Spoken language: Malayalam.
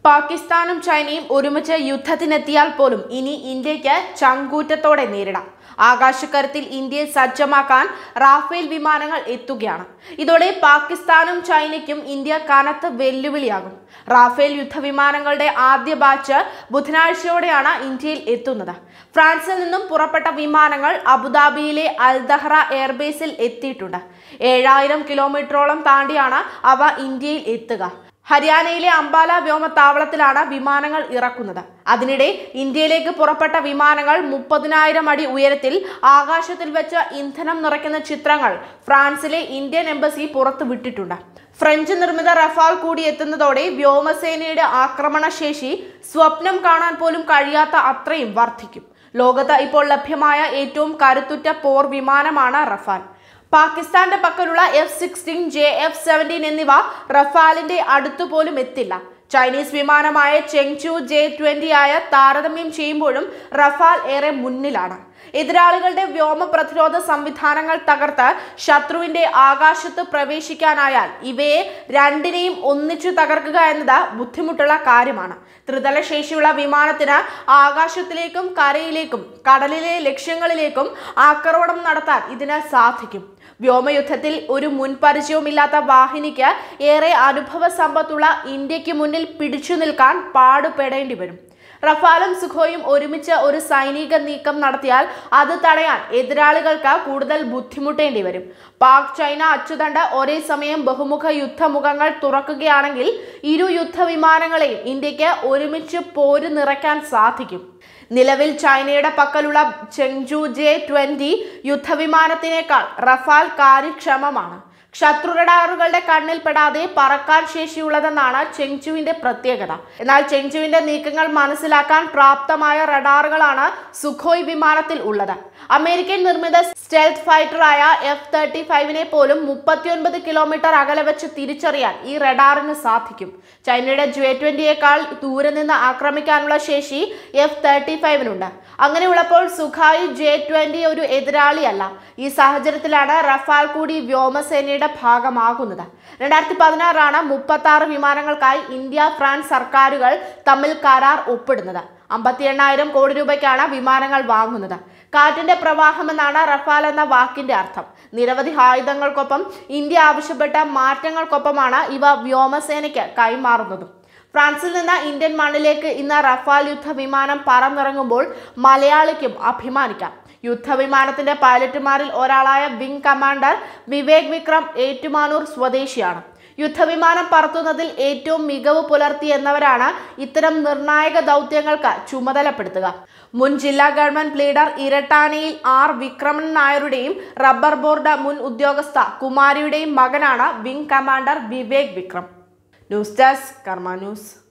പാകിസ്ഥാനും ചൈനയും ഒരുമിച്ച് യുദ്ധത്തിനെത്തിയാൽ പോലും ഇനി ഇന്ത്യക്ക് ചങ്കൂറ്റത്തോടെ നേരിടാം ആകാശക്കരത്തിൽ ഇന്ത്യയെ സജ്ജമാക്കാൻ റാഫേൽ വിമാനങ്ങൾ എത്തുകയാണ് ഇതോടെ പാകിസ്ഥാനും ചൈനയ്ക്കും ഇന്ത്യ കനത്ത വെല്ലുവിളിയാകും റാഫേൽ യുദ്ധവിമാനങ്ങളുടെ ആദ്യ ബാച്ച് ബുധനാഴ്ചയോടെയാണ് ഇന്ത്യയിൽ എത്തുന്നത് ഫ്രാൻസിൽ നിന്നും പുറപ്പെട്ട വിമാനങ്ങൾ അബുദാബിയിലെ അൽദഹ്റ എയർബേസിൽ എത്തിയിട്ടുണ്ട് ഏഴായിരം കിലോമീറ്ററോളം താണ്ടിയാണ് അവ ഇന്ത്യയിൽ എത്തുക ഹരിയാനയിലെ അംബാല വ്യോമത്താവളത്തിലാണ് വിമാനങ്ങൾ ഇറക്കുന്നത് അതിനിടെ ഇന്ത്യയിലേക്ക് പുറപ്പെട്ട വിമാനങ്ങൾ മുപ്പതിനായിരം അടി ഉയരത്തിൽ ആകാശത്തിൽ വെച്ച് ഇന്ധനം നിറയ്ക്കുന്ന ചിത്രങ്ങൾ ഫ്രാൻസിലെ ഇന്ത്യൻ എംബസി പുറത്തുവിട്ടിട്ടുണ്ട് ഫ്രഞ്ച് നിർമ്മിത റഫാൽ കൂടി എത്തുന്നതോടെ വ്യോമസേനയുടെ ആക്രമണശേഷി സ്വപ്നം കാണാൻ പോലും കഴിയാത്ത അത്രയും വർദ്ധിക്കും ലോകത്ത് ഇപ്പോൾ ലഭ്യമായ ഏറ്റവും കരുത്തുറ്റ പോർ വിമാനമാണ് റഫാൽ പാകിസ്ഥാന്റെ പക്കലുള്ള F sixteen J F seventeen എന്നിവ റഫാലിന്റെ അടുത്തു പോലും എത്തില്ല ചൈനീസ് വിമാനമായ ചെങ്ചു ജെ ട്വന്റി ആയ താരതമ്യം ചെയ്യുമ്പോഴും റഫാൽ ഏറെ മുന്നിലാണ് എതിരാളികളുടെ വ്യോമ പ്രതിരോധ സംവിധാനങ്ങൾ തകർത്ത് ശത്രുവിന്റെ ആകാശത്ത് പ്രവേശിക്കാനായാൽ ഇവയെ രണ്ടിനെയും ഒന്നിച്ചു തകർക്കുക എന്നത് ബുദ്ധിമുട്ടുള്ള കാര്യമാണ് ത്രിതല ശേഷിയുള്ള വിമാനത്തിന് ആകാശത്തിലേക്കും കരയിലേക്കും കടലിലെ ലക്ഷ്യങ്ങളിലേക്കും ആക്രമണം നടത്താൻ ഇതിന് സാധിക്കും വ്യോമയുദ്ധത്തിൽ ഒരു മുൻപരിചയവുമില്ലാത്ത വാഹിനിക്ക് ഏറെ അനുഭവ സമ്പത്തുള്ള ഇന്ത്യക്ക് മുന്നിൽ പിടിച്ചു നിൽക്കാൻ പാടുപെടേണ്ടി വരും റഫാലും സുഖോയും ഒരുമിച്ച് ഒരു സൈനിക നീക്കം നടത്തിയാൽ അത് തടയാൻ എതിരാളികൾക്ക് കൂടുതൽ ബുദ്ധിമുട്ടേണ്ടി വരും പാക് ചൈന അച്ചുതണ്ട് ഒരേ സമയം ബഹുമുഖ യുദ്ധമുഖങ്ങൾ തുറക്കുകയാണെങ്കിൽ ഇരു യുദ്ധവിമാനങ്ങളെയും ഇന്ത്യക്ക് ഒരുമിച്ച് പോര് നിറയ്ക്കാൻ സാധിക്കും നിലവിൽ ചൈനയുടെ പക്കലുള്ള ചെങ്ജു ജെ ട്വന്റി യുദ്ധവിമാനത്തിനേക്കാൾ റഫാൽ കാര്യക്ഷമമാണ് ശത്രു റഡാറുകളുടെ കണ്ണിൽ പെടാതെ പറക്കാൻ ശേഷിയുള്ളതെന്നാണ് ചെങ്ചുവിന്റെ പ്രത്യേകത എന്നാൽ ചെങ്ചുവിന്റെ നീക്കങ്ങൾ മനസ്സിലാക്കാൻ പ്രാപ്തമായ റഡാറുകളാണ് സുഖോയ് വിമാനത്തിൽ ഉള്ളത് അമേരിക്കൻ നിർമ്മിത സ്റ്റെൽത്ത് ഫൈറ്ററായ എഫ് തേർട്ടി ഫൈവിനെ പോലും മുപ്പത്തിയൊൻപത് കിലോമീറ്റർ അകലെ വെച്ച് തിരിച്ചറിയാൻ ഈ റഡാറിന് സാധിക്കും ചൈനയുടെ ജെ ട്വന്റിയേക്കാൾ ദൂരെ നിന്ന് ആക്രമിക്കാനുള്ള ശേഷി എഫ് തേർട്ടി ഫൈവിനുണ്ട് അങ്ങനെയുള്ളപ്പോൾ സുഖായി ജെ ട്വന്റി ഒരു എതിരാളിയല്ല ഈ സാഹചര്യത്തിലാണ് റഫാൽ കൂടി വ്യോമസേനയുടെ ഭാഗമാകുന്നത് രണ്ടായിരത്തി പതിനാറാണ് മുപ്പത്തി ആറ് വിമാനങ്ങൾക്കായി ഇന്ത്യ ഫ്രാൻസ് സർക്കാരുകൾ തമ്മിൽ കരാർ ഒപ്പിടുന്നത് അമ്പത്തി എണ്ണായിരം കോടി രൂപയ്ക്കാണ് വിമാനങ്ങൾ വാങ്ങുന്നത് കാറ്റിന്റെ പ്രവാഹമെന്നാണ് റഫാൽ എന്ന വാക്കിന്റെ അർത്ഥം നിരവധി ആയുധങ്ങൾക്കൊപ്പം ഇന്ത്യ ആവശ്യപ്പെട്ട മാറ്റങ്ങൾക്കൊപ്പമാണ് ഇവ വ്യോമസേനയ്ക്ക് കൈമാറുന്നതും ഫ്രാൻസിൽ നിന്ന് ഇന്ത്യൻ മണ്ണിലേക്ക് ഇന്ന് റഫാൽ യുദ്ധ വിമാനം പറന്നിറങ്ങുമ്പോൾ മലയാളിക്കും അഭിമാനിക്കാം യുദ്ധവിമാനത്തിന്റെ പൈലറ്റുമാരിൽ ഒരാളായ വിംഗ് കമാൻഡർ വിവേക് വിക്രം ഏറ്റുമാനൂർ സ്വദേശിയാണ് യുദ്ധവിമാനം പറത്തുന്നതിൽ ഏറ്റവും മികവ് പുലർത്തി എന്നവരാണ് ഇത്തരം നിർണായക ദൗത്യങ്ങൾക്ക് ചുമതലപ്പെടുത്തുക മുൻ ജില്ലാ ഗവൺമെന്റ് ലീഡർ ഇരട്ടാനയിൽ ആർ വിക്രമൻ നായരുടെയും റബ്ബർ ബോർഡ് മുൻ ഉദ്യോഗസ്ഥ കുമാരിയുടെയും മകനാണ് wing commander Vivek Vikram news desk Karma news